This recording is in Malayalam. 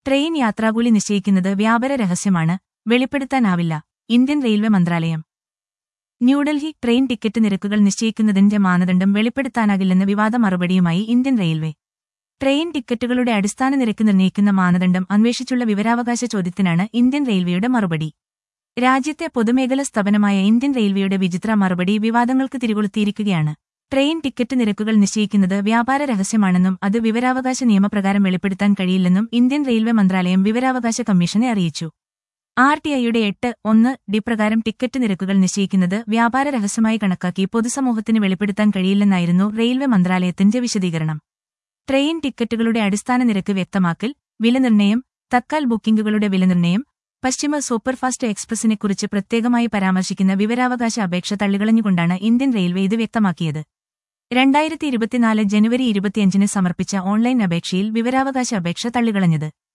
ട്രെയിൻ യാത്രാകൂലി നിശ്ചയിക്കുന്നത് വ്യാപാര രഹസ്യമാണ് വെളിപ്പെടുത്താനാവില്ല ഇന്ത്യൻ റെയിൽവേ മന്ത്രാലയം ന്യൂഡൽഹി ട്രെയിൻ ടിക്കറ്റ് നിരക്കുകൾ നിശ്ചയിക്കുന്നതിന്റെ മാനദണ്ഡം വെളിപ്പെടുത്താനാകില്ലെന്ന് വിവാദ മറുപടിയുമായി ഇന്ത്യൻ റെയിൽവേ ട്രെയിൻ ടിക്കറ്റുകളുടെ അടിസ്ഥാന നിരക്ക് നിർണ്ണയിക്കുന്ന മാനദണ്ഡം അന്വേഷിച്ചുള്ള വിവരാവകാശ ചോദ്യത്തിനാണ് ഇന്ത്യൻ റെയിൽവേയുടെ മറുപടി രാജ്യത്തെ പൊതുമേഖലാ സ്ഥാപനമായ ഇന്ത്യൻ റെയിൽവേയുടെ വിചിത്ര മറുപടി വിവാദങ്ങൾക്ക് തിരികൊളുത്തിയിരിക്കുകയാണ് ട്രെയിൻ ടിക്കറ്റ് നിരക്കുകൾ നിശ്ചയിക്കുന്നത് വ്യാപാര രഹസ്യമാണെന്നും അത് വിവരാവകാശ നിയമപ്രകാരം വെളിപ്പെടുത്താൻ കഴിയില്ലെന്നും ഇന്ത്യൻ റെയിൽവേ മന്ത്രാലയം വിവരാവകാശ കമ്മീഷനെ അറിയിച്ചു ആർ ടി ഐയുടെ എട്ട് ഒന്ന് ഡി പ്രകാരം ടിക്കറ്റ് നിരക്കുകൾ നിശ്ചയിക്കുന്നത് വ്യാപാര രഹസ്യമായി കണക്കാക്കി പൊതുസമൂഹത്തിന് വെളിപ്പെടുത്താൻ കഴിയില്ലെന്നായിരുന്നു റെയിൽവേ മന്ത്രാലയത്തിന്റെ വിശദീകരണം ട്രെയിൻ ടിക്കറ്റുകളുടെ അടിസ്ഥാന നിരക്ക് വ്യക്തമാക്കൽ വിലനിർണ്ണയം തക്കാൽ ബുക്കിംഗുകളുടെ വിലനിർണ്ണയം പശ്ചിമ സൂപ്പർഫാസ്റ്റ് എക്സ്പ്രസിനെക്കുറിച്ച് പ്രത്യേകമായി പരാമർശിക്കുന്ന വിവരാവകാശ അപേക്ഷ തള്ളികളഞ്ഞുകൊണ്ടാണ് ഇന്ത്യൻ റെയിൽവേ ഇത് വ്യക്തമാക്കിയത് രണ്ടായിരത്തി ഇരുപത്തിനാല് ജനുവരി ഇരുപത്തിയഞ്ചിന് സമർപ്പിച്ച ഓൺലൈൻ അപേക്ഷയിൽ വിവരാവകാശ അപേക്ഷ തള്ളികളഞ്ഞത്